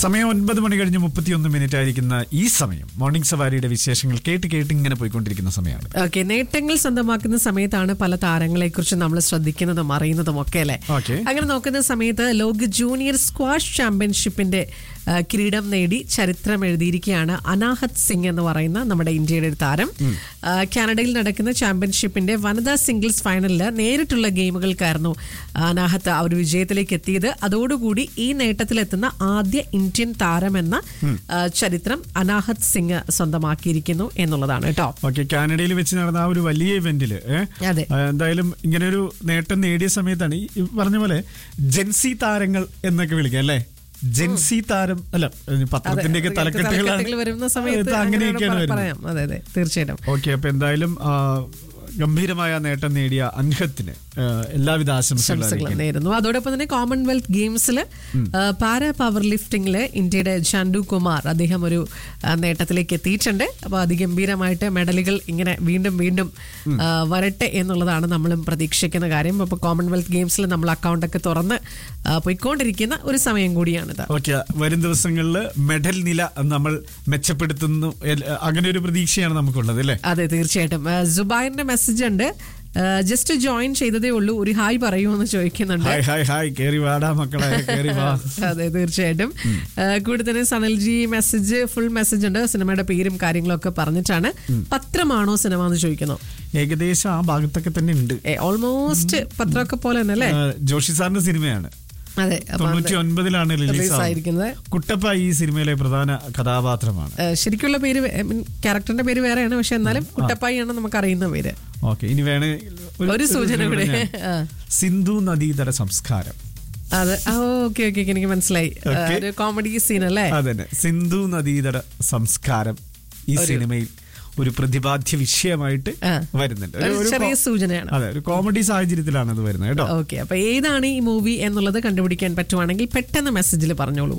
സമയം ഒൻപത് മണി കഴിഞ്ഞ് മുപ്പത്തിയൊന്ന് മിനിറ്റ് ആയിരിക്കുന്ന ഈ സമയം മോർണിംഗ് സവാരിയുടെ വിശേഷങ്ങൾ കേട്ട് കേട്ട് ഇങ്ങനെ പോയിക്കൊണ്ടിരിക്കുന്ന സമയമാണ് ഓക്കെ നേട്ടങ്ങൾ സ്വന്തമാക്കുന്ന സമയത്താണ് പല താരങ്ങളെ കുറിച്ച് നമ്മൾ ശ്രദ്ധിക്കുന്നതും അറിയുന്നതും ഒക്കെ അല്ലേ Okay. അങ്ങനെ നോക്കുന്ന സമയത്ത് ലോക ജൂനിയർ സ്ക്വാഷ് ചാമ്പ്യൻഷിപ്പിന്റെ ആ, കിരീടം നേടി ചരിത്രം എഴുതിയിരിക്കുകയാണ് അനാഹത് സിംഗ് എന്ന് പറയുന്ന നമ്മുടെ ഇന്ത്യയുടെ ഒരു താരം ആ, കാനഡയിൽ നടക്കുന്ന ചാമ്പ്യൻഷിപ്പിന്റെ വനിതാ സിംഗിൾസ് ഫൈനലിൽ നേരിട്ടുള്ള ഗെയിമുകൾക്കായിരുന്നു അനാഹത്ത് ആ ഒരു വിജയത്തിലേക്ക് എത്തിയത് അതോടുകൂടി ഈ നേട്ടത്തിലെത്തുന്ന ആദ്യ ഇന്ത്യൻ താരമെന്ന ആ, ചരിത്രം അനാഹത് സിംഗ് സ്വന്തമാക്കിയിരിക്കുന്നു എന്നുള്ളതാണ് കേട്ടോ ഓക്കെ കാനഡയിൽ വെച്ച് നടന്ന ആ ഒരു വലിയ ഇവന്റില് അതെ. എന്തായാലും ഇങ്ങനെ ഒരു നേട്ടം നേടിയ സമയത്താണ് ഈ ഈ പറഞ്ഞ പോലെ ജെൻസി താരങ്ങൾ എന്നൊക്കെ വിളിക്കാം അല്ലേ ജെൻസി താരം അല്ല പത്രത്തിന്റെ ഒക്കെ തലക്കെട്ടുകൾ തലക്കെട്ടുകളാണ് വരുന്ന സമയത്ത് ഇത് അങ്ങനെയൊക്കെയാണ് അങ്ങനെയാണ് വരുന്നത് പറയാം അതെ അതെ തീർച്ചയായിട്ടും ഓക്കെ അപ്പൊ എന്തായാലും ആ, ഗംഭീരമായ നേട്ടം നേടിയ അൻഹത്തിന് ആ, എല്ലാവിധ ആശംസകളും ആശംസകൾ അറിയിക്കുന്നു. നേരുന്നു അതോടൊപ്പം തന്നെ കോമൺവെൽത്ത് ഗെയിംസിൽ പാരാ പവർ ലിഫ്റ്റിംഗിൽ ഇന്ത്യയുടെ ചാണ്ടു കുമാർ അദ്ദേഹം ഒരു ആ, നേട്ടത്തിലേക്ക് എത്തിയിട്ടുണ്ട് അപ്പോൾ അതിഗംഭീരമായിട്ട് മെഡലുകൾ ഇങ്ങനെ വീണ്ടും വീണ്ടും ആ, വരട്ടെ എന്നുള്ളതാണ് നമ്മളും പ്രതീക്ഷിക്കുന്ന കാര്യം അപ്പോൾ കോമൺവെൽത്ത് ഗെയിംസിൽ നമ്മൾ അക്കൗണ്ടൊക്കെ തുറന്ന് ആ, പോയിക്കൊണ്ടിരിക്കുന്ന ഒരു സമയം കൂടിയാണിത് ഓക്കെ വരും ദിവസങ്ങളിൽ മെഡൽ നില നമ്മൾ മെച്ചപ്പെടുത്തുന്നു എൽ- അങ്ങനെ ഒരു പ്രതീക്ഷയാണ് നമുക്കുള്ളത് അല്ലേ അതെ തീർച്ചയായിട്ടും ആ, സുബൈറിന്റെ മെസ്സേജ് ഉണ്ട് ജസ്റ്റ് ജോയിൻ ചെയ്തതേ ഉള്ളൂ ഒരു ഹായ് പറയൂ എന്ന് ചോദിക്കുന്നുണ്ട് ഹായ് ഹായ് ഹായ് കേറി വാടാ മക്കളെ കേറി വാ അതെ തീർച്ചയായിട്ടും ആ, കൂടെ തന്നെ സനൽജി മെസ്സേജ് ഫുൾ മെസ്സേജ് ഉണ്ട് സിനിമയുടെ പേരും കാര്യങ്ങളും ഒക്കെ പറഞ്ഞിട്ടാണ് പത്രമാണോ സിനിമ എന്ന് ചോദിക്കുന്നു ഏകദേശം ആ ഭാഗത്തൊക്കെ തന്നെ ഉണ്ട് ഓൾമോസ്റ്റ് പത്രമൊക്കെ പോലെ തന്നെ അല്ലേ ആ, ജോഷി സാറിന്റെ സിനിമയാണ് അതെ അപ്പൊ തൊണ്ണൂറ്റി ഒൻപതിലാണ് release റിലീസ് ആയിരിക്കുന്നത് കുട്ടപ്പ ഈ സിനിമയിലെ പ്രധാന കഥാപാത്രമാണ് ആ, ശരിക്കുള്ള പേര് ക്യാരക്ടറിന്റെ പേര് വേറെയാണ് പക്ഷെ എന്നാലും കുട്ടപ്പായി ആണ് നമുക്ക് അറിയുന്ന പേര് ഓക്കെ ഇനി വേണേ ഒരു സൂചന കൂടെ ഞാൻ. ആ. സിന്ധു നദീതട സംസ്കാരം അത് ഓക്കെ ഓക്കെ എനിക്ക് മനസ്സിലായി ആ, Okay. ഒരു കോമഡി സീൻ അല്ലേ അതന്നെ സിന്ധു നദീതട സംസ്കാരം ഈ സിനിമയിൽ ഒരു പ്രതിപാദ്യ വിഷയമായിട്ട് ആ. വരുന്നുണ്ട് ഒരു ഒരു ചെറിയ കോ- സൂചനയാണ് അതെ ഒരു കോമഡി സാഹചര്യത്തിലാണ് അത് വരുന്നത് കേട്ടോ ഓക്കെ അപ്പൊ ഏതാണ് ഈ മൂവി എന്നുള്ളത് കണ്ടുപിടിക്കാൻ പറ്റുവാണെങ്കിൽ പെട്ടെന്ന് മെസ്സേജിൽ പറഞ്ഞോളൂ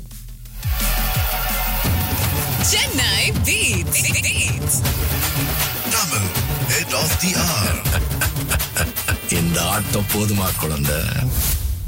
Chennai Beats. Beats. Tamil, head of the hour. இந்த ஆட்டம் போதுமா குழந்தை